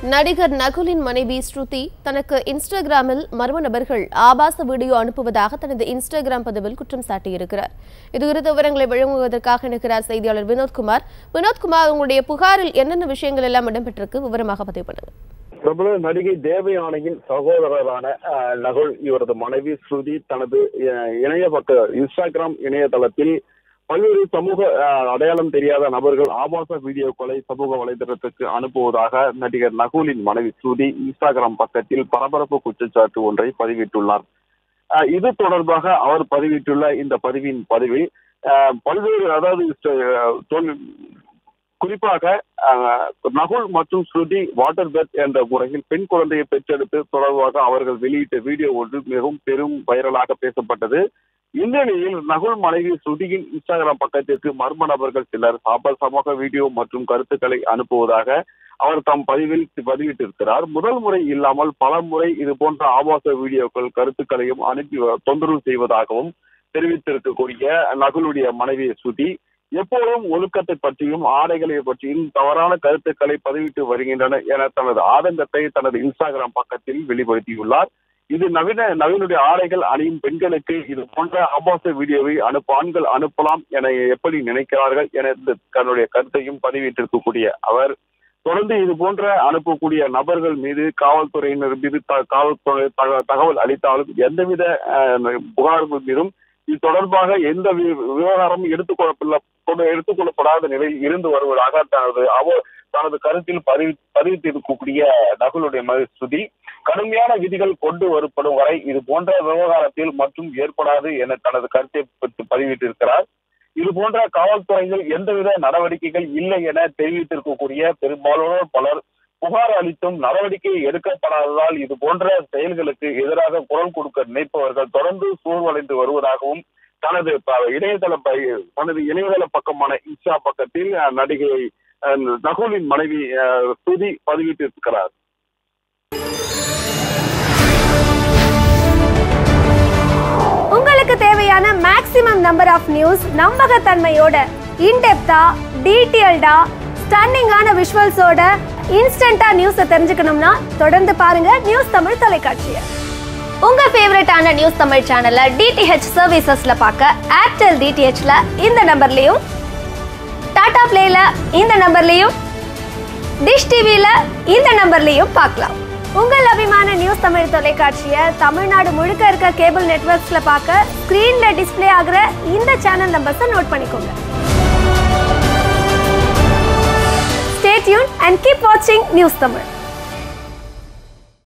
நடிகர் நகுலின் மனைவி ஸ்ருதி தனக்கு இன்ஸ்டாகிராமில் மர்ம நபர்கள் ஆபாச வீடியோ அனுப்புவதாக தனது இன்ஸ்டாகிராம் பதிவில் குற்றம் சாட்டியிருக்கிறார் இதுகுறித்த விவரங்களை வழங்குவதற்காக இருக்கிறார் செய்தியாளர் வினோத்குமார் வினோத்குமார் உங்களுடைய புகாரில் என்னென்ன விஷயங்கள் எல்லாம் இடம்பெற்றிருக்கு விவரமாக பதிவு பண்ணுங்க பிரபல நடிகை தேவயானையின் சகோதரரான அஹ், நகுல் இவரது மனைவி ஸ்ருதி தனது அஹ், இணைய பக்க இன்ஸ்டாகிராம் இணையதளத்தில் பல்வேறு சமூக அஹ், அடையாளம் தெரியாத நபர்கள் ஆபாச வீடியோக்களை சமூக வலைதளத்துக்கு அனுப்புவதாக நடிகர் நகுலின் மனைவி ஸ்ருதி இன்ஸ்டாகிராம் பக்கத்தில் பரபரப்பு குற்றச்சாட்டு ஒன்றை பதிவிட்டுள்ளார் அஹ், இது தொடர்பாக அவர் பதிவிட்டுள்ள இந்த பதிவின் பதிவில் அஹ், பல்வேறு அதாவது அஹ், தொல்- குறிப்பாக அஹ், நகுல் மற்றும் ஸ்ருதி வாட்டர் பெர்த் என்ற முறையில் பெண் குழந்தையை பெற்றெடுத்து தொடர்பாக அவர்கள் வெளியிட்ட வீடியோ ஒன்று மிகவும் பெரும் வைரலாக பேசப்பட்டது இந்த நிலையில் நகுல் மனைவி ஸ்ருதியின் இன்ஸ்டாகிராம் பக்கத்திற்கு மர்ம நபர்கள் சிலர் ஆபாசமாக வீடியோ மற்றும் கருத்துக்களை அனுப்புவதாக அவர் தம் பதிவில் பதிவிட்டிருக்கிறார் முதல் முறை இல்லாமல் பல முறை இது போன்ற ஆபாச வீடியோக்கள் கருத்துக்களையும் அனுப்பி வ- தொந்தரவு செய்வதாகவும் தெரிவித்திருக்கக்கூடிய நகுலுடைய மனைவி ஸ்ருதி எப்போதும் ஒழுக்கத்தை பற்றியும் ஆடைகளை பற்றியும் தவறான கருத்துக்களை பதிவிட்டு வருகின்றன என தனது ஆதங்கத்தை தனது இன்ஸ்டாகிராம் பக்கத்தில் வெளிப்படுத்தியுள்ளார் இது நவீன நவீனுடைய ஆடைகள் அணியும் பெண்களுக்கு இது போன்ற ஆபாச வீடியோவை அனுப்ப ஆண்கள் அனுப்பலாம் என எப்படி நினைக்கிறார்கள் என இந்த தன்னுடைய கருத்தையும் பதிவிட்டிருக்கக்கூடிய அவர் தொடர்ந்து இது போன்ற அனுப்பக்கூடிய நபர்கள் மீது காவல்துறையினர் மீது த- காவல்துறை தக- தகவல் அளித்தாலும் எந்தவித அஹ், புகார்கள் மீதும் இது தொடர்பாக எந்த வி- விவகாரமும் எடுத்துக்கொள்ளப்பட கொண்டு- எடுத்துக்கொள்ளப்படாத நிலையில் இருந்து வருவதாக தனது அவ தனது கருத்தில் பதிவி பதிவிட்டிருக்கக்கூடிய நகுலுடைய மகள் ஸ்ருதி கடுமையான விதிகள் கொண்டு வரப்படும் வரை இது போன்ற விவகாரத்தில் மற்றும் ஏற்படாது என தனது கருத்தை பற்றி பதிவிட்டிருக்கிறார் இது போன்ற காவல்துறைகள் எந்தவித நடவடிக்கைகள் இல்லை என தெரிவித்திருக்கக்கூடிய பெரும்பாலானோர் பலர் புகார் அளித்தும் நடவடிக்கை எடுக்கப்படாததால் இது போன்ற செயல்களுக்கு எதிராக குரல் கொடுக்க நினைப்பவர்கள் தொடர்ந்து சூழ்வடைந்து வருவதாகவும் தனது ப- இணையதள ப- தனது இணையதள பக்கமான இன்ஸ்டா பக்கத்தில் அஹ், நடிகை அஹ், நகுலின் மனைவி அஹ், ஸ்ருதி பதிவிட்டிருக்கிறார் உங்களுக்கு தேவையான மேக்ஸிமம் நம்பர் ஆஃப் நியூஸ் நம்பகத்தன்மையோட இன்டெப்தா டீட்டெயில்டா ஸ்டன்னிங்கான விஷுவல்ஸோட இன்ஸ்டன்டா நியூஸை தெரிஞ்சுக்கணும்னா தொடர்ந்து பாருங்க நியூஸ் தமிழ் தொலைக்காட்சியை உங்க ஃபேவரட்டான நியூஸ் தமிழ் சேனலை டிடிஹெச் சர்வீசஸ்ல பார்க்க ஏர்டெல் டிடிஹெச்ல இந்த நம்பர்லயும் டாடா பிளேல இந்த நம்பர்லயும் டிஷ் டிவில இந்த நம்பர்லயும் பார்க்கலாம் உங்கள் அபிமான நியூஸ் தமிழ் தொலைக்காட்சியை தமிழ்நாடு முழுக்க இருக்க கேபிள் நெட்வொர்க்ஸ்ல பார்க்க ஸ்கிரீன்ல டிஸ்ப்ளே ஆகுற இந்த சேனல் நம்பர்ஸை நோட் பண்ணிக்கோங்க ஸ்டே டியூன் அண்ட் கீப் வாட்சிங் நியூஸ் தமிழ்